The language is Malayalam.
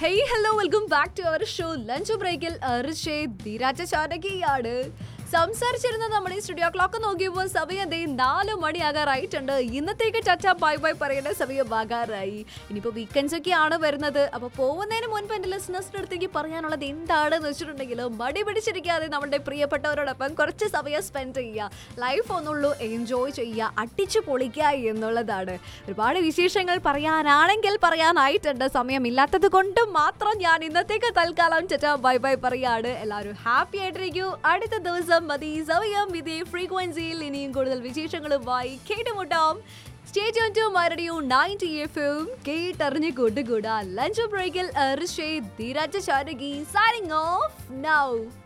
hey hello welcome back to our show lunch ബ്രേക്കിൽ ഋഷേ ധീരാജ ചാനകിയാണ് സംസാരിച്ചിരുന്ന നമ്മുടെ സ്റ്റുഡിയോ ക്ലോക്ക് നോക്കിയപ്പോൾ സമയം ദേ നാല് മണിയാകാറായിട്ടുണ്ട് ഇന്നത്തേക്ക് ചച്ച ബൈ ബൈ പറയേണ്ട സമയം ആകാറായി ഇനിയിപ്പോൾ വീക്കെൻഡ്സ് ഒക്കെ ആണ് വരുന്നത് അപ്പോൾ പോകുന്നതിന് മുൻപ് എൻ്റെ ലിസണേഴ്സിൻ്റെ അടുത്തേക്ക് പറയാനുള്ളത് എന്താണെന്ന് വെച്ചിട്ടുണ്ടെങ്കിൽ മടി പിടിച്ചിരിക്കാതെ നമ്മുടെ പ്രിയപ്പെട്ടവരോടൊപ്പം കുറച്ച് സമയം സ്പെൻഡ് ചെയ്യുക ലൈഫ് ഒന്നുള്ളൂ എൻജോയ് ചെയ്യുക അടിച്ചു പൊളിക്കുക എന്നുള്ളതാണ് ഒരുപാട് വിശേഷങ്ങൾ പറയാനാണെങ്കിൽ പറയാനായിട്ടുണ്ട് സമയമില്ലാത്തത് കൊണ്ട് മാത്രം ഞാൻ ഇന്നത്തേക്ക് തൽക്കാലം ചച്ച ബൈ ബൈ പറയാണ് എല്ലാവരും ഹാപ്പി ആയിട്ടിരിക്കൂ അടുത്ത ദിവസം മതി സമയം ഇതേ ഫ്രീക്വൻസിയിൽ ഇനിയും കൂടുതൽ വിശേഷങ്ങളുമായി കേട്ടുമുട്ടാം സ്റ്റേ ടു മരടിയു നയൻറ്റി എഫ് എം കേട്ടറിഞ്ഞ് കൂട്ടുകൂടാ ലഞ്ച് ബ്രേക്കിൽ ഋഷേ ധീരാജ ശാരകി സൈനിങ് ഓഫ് നൗ